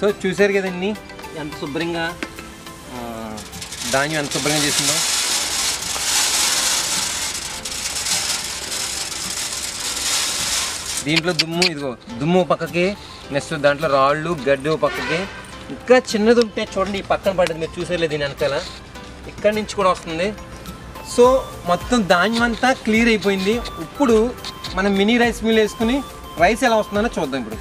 so చూసారు కదండి ఎంత శుభ్రంగా ఆ, ధాన్యం ఎంత శుభ్రంగా చేసిందో దీంట్లో దుమ్ము ఇదిగో దుమ్ము ఓ పక్కకి నెక్స్ట్ దాంట్లో రాళ్ళు గడ్డి ఓ పక్కకి ఇంకా చిన్నది ఉంటే చూడండి ఈ పక్కన పడ్డది మీరు చూసేలేదు దీని వెనకాల ఇక్కడి నుంచి కూడా వస్తుంది సో మొత్తం ధాన్యం అంతా క్లియర్ అయిపోయింది ఇప్పుడు మనం మినీ రైస్ మిల్ వేసుకుని రైస్ ఎలా వస్తుందో చూద్దాం ఇప్పుడు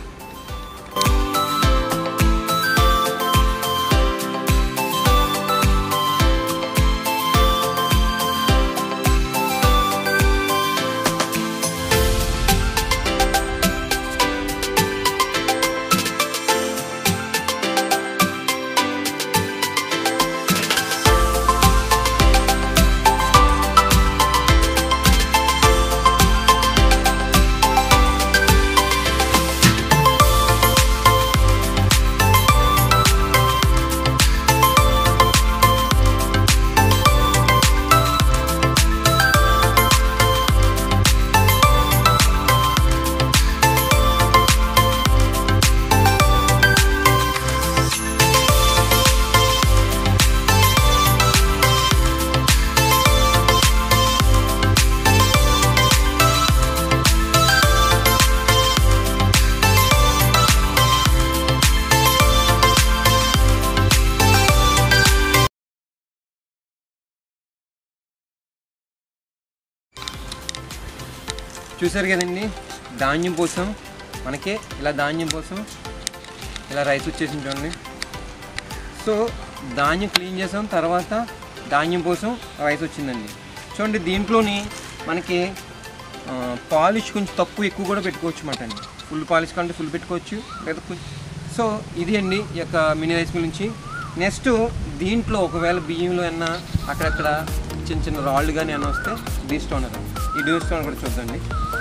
చూసారు కదండి ధాన్యం కోసం మనకి ఇలా ధాన్యం కోసం ఇలా రైస్ వచ్చేసింది చూడండి సో ధాన్యం క్లీన్ చేసాం తర్వాత ధాన్యం కోసం రైస్ వచ్చిందండి చూడండి దీంట్లోని మనకి పాలిష్ కొంచెం తక్కువ ఎక్కువ కూడా పెట్టుకోవచ్చు అన్నమాట అండి ఫుల్ పాలిష్ కంటే ఫుల్ పెట్టుకోవచ్చు లేదా కొంచెం సో ఇది అండి ఈ యొక్క మినీ రైస్ మిల్ నుంచి నెక్స్ట్ దీంట్లో ఒకవేళ బియ్యంలో ఏమన్నా అక్కడక్కడ చిన్న చిన్న రాళ్ళు కానీ ఏమైనా వస్తే డీ స్టోనర్ ఈ డీ స్టోనర్ కూడా చూద్దండి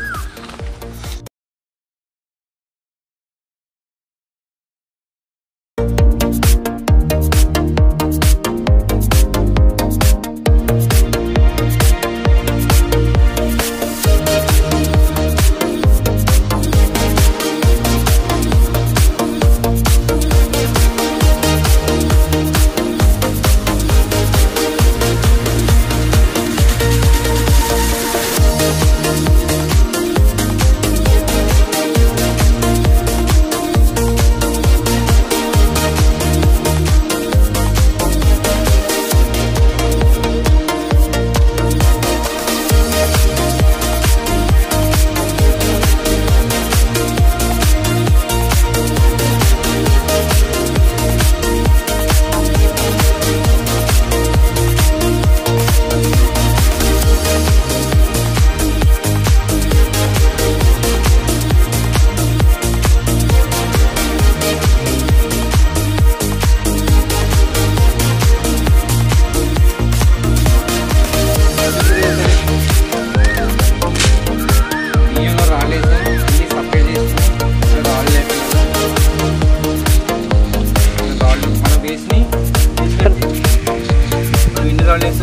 బియ్యంలో రాళ్ళు వేసాం అన్ని సపరేట్ చేసి ఇక్కడ రాళ్ళు లేకుండా ఇక్కడ రాళ్ళు మనం వేసి తీసుకెళ్ళి మనం ఇన్ని రాళ్ళు వేసాం